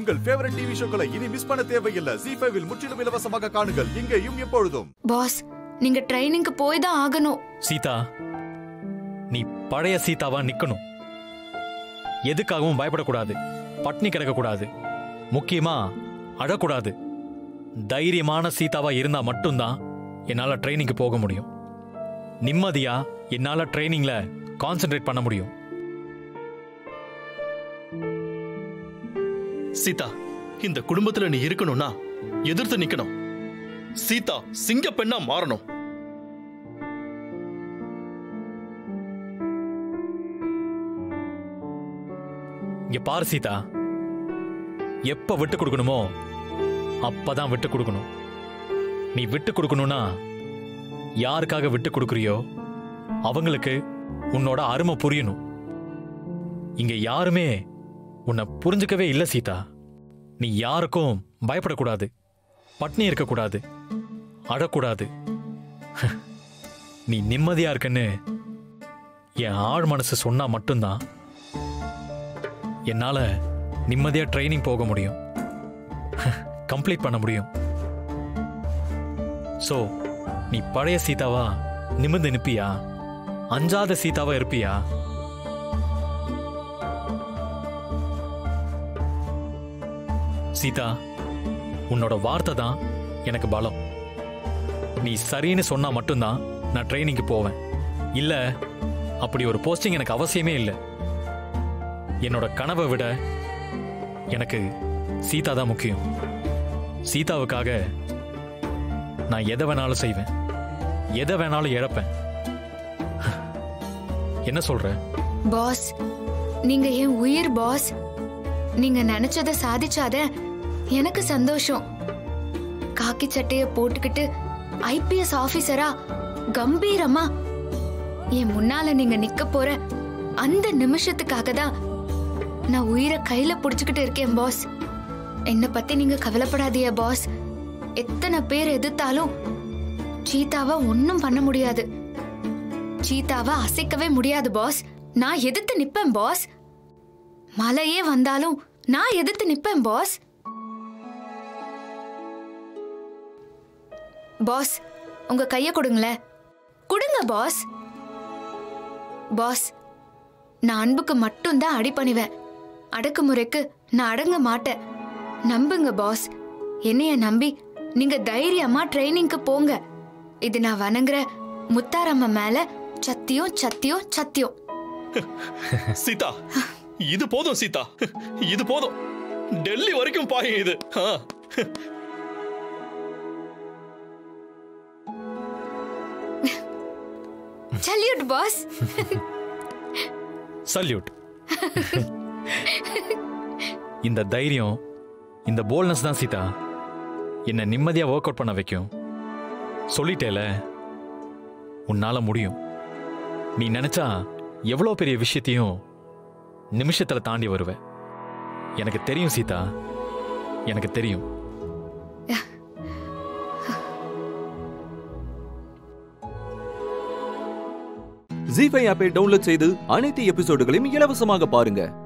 உங்கள் favourite TV ஷோக்களை இனி miss பண்ண தேவையில்லை ஜி ஃபைவில் முற்றிலும் இலவசமாக காணுங்கள் இங்கேயும் எப்பொழுதும் பாஸ் நீங்க ட்ரைனிங்க்கு போய் தான் ஆகணும் சீதா நீ பழைய சீதாவா நிக்கணும் எதுக்காகவும் பயப்படக்கூடாது பட்னி கிடக்கக்கூடாது முக்கியமா அழக்கூடாது தைரியமான சீதாவா இருந்தா மட்டும்தான் என்னால ட்ரைனிங்க்கு போக முடியும் நிம்மதியா என்னால ட்ரைனிங்ல கான்சென்ட்ரேட் பண்ண முடியும் சீதா இந்த குடும்பத்துல நீ இருக்கணும்னா எதிர்த்து நிக்கணும் சீதா சிங்க பெண்ணா மாறணும் இங்க பாரு சீதா எப்ப விட்டு கொடுக்கணுமோ அப்பதான் விட்டு கொடுக்கணும் நீ விட்டு கொடுக்கணும்னா யாருக்காக விட்டு கொடுக்குறியோ அவங்களுக்கு உன்னோட அருமை புரியணும் இங்க யாருமே உன்னை புரிஞ்சுக்கவே இல்லை சீதா நீ யாருக்கும் பயப்படக்கூடாது பட்னி இருக்கக்கூடாது அழக்கூடாது நீ நிம்மதியா இருக்கன்னு என் ஆழ் மனசு சொன்னா மட்டும்தான் என்னால நிம்மதியா ட்ரைனிங் போக முடியும் கம்ப்ளீட் பண்ண முடியும் சோ நீ பழைய சீதாவா நிமிர்ந்து நிப்பியா அஞ்சாத சீதாவா இருப்பியா சீதா உன்னோட வார்த்தை தான் எனக்கு பலம் நீ சரின்னு சொன்னா மட்டும்தான் நான் ட்ரைனிங்க்கு போவேன் இல்ல அப்படி ஒரு போஸ்டிங் எனக்கு அவசியமே இல்லை என்னோட கனவை விட எனக்கு சீதா தான் முக்கியம் சீதாவுக்காக நான் எதை வேணாலும் செய்வேன் எதை வேணாலும் இழப்பேன் என்ன சொல்ற பாஸ் நீங்க என் உயிர் பாஸ் நீங்க நினைச்சத சாதிச்சாத எனக்கு சந்தோஷம் காக்கி சட்டைய போட்டுக்கிட்டு ஐபிஎஸ் ஆபீசரா கம்பீரமா என் முன்னால நீங்க நிக்க போற அந்த நிமிஷத்துக்காக தான் நான் உயிரை கையில புடிச்சுக்கிட்டு இருக்கேன் பாஸ் என்ன பத்தி நீங்க கவலைப்படாதீங்க பாஸ் எத்தனை பேர் எதிர்த்தாலும் சீதாவை ஒன்னும் பண்ண முடியாது சீதாவை அசைக்கவே முடியாது பாஸ் நான் எதிர்த்து நிப்பேன் பாஸ் மலையே வந்தாலும் நான் எதிர்த்து நிப்பேன் பாஸ் பாஸ் உங்க கைய கொடுங்களேன் கொடுங்க பாஸ் பாஸ் நான் அன்புக்கு மட்டும்தான் அடிபணிவேன் அடக்குமுறைக்கு நான் அடங்க மாட்டேன் நம்புங்க பாஸ் என்னைய நம்பி நீங்க தைரியமா ட்ரைனிங்க்கு போங்க இது நான் வணங்குற முத்தாரம்ம மேல சத்தியம் சத்தியம் சத்தியம் சீதா இது போதும் சீதா இது போதும் டெல்லி வரைக்கும் பாயும் இது ஆ. சல்யூட் பாஸ் சல்யூட் இந்த தைரியம் இந்த போல்னஸ் தான் சீதா என்னை நிம்மதியா ஒர்க் அவுட் பண்ண வைக்கும் சொல்லிட்டேல உன்னால முடியும் நீ நினைச்சா எவ்வளோ பெரிய விஷயத்தையும் நிமிஷத்துல தாண்டி வருவ எனக்கு தெரியும் சீதா எனக்கு தெரியும் ஜி ஃபைவ் ஆப்பை டவுன்லோட் செய்து அனைத்து எபிசோடுகளையும் இலவசமாக பாருங்க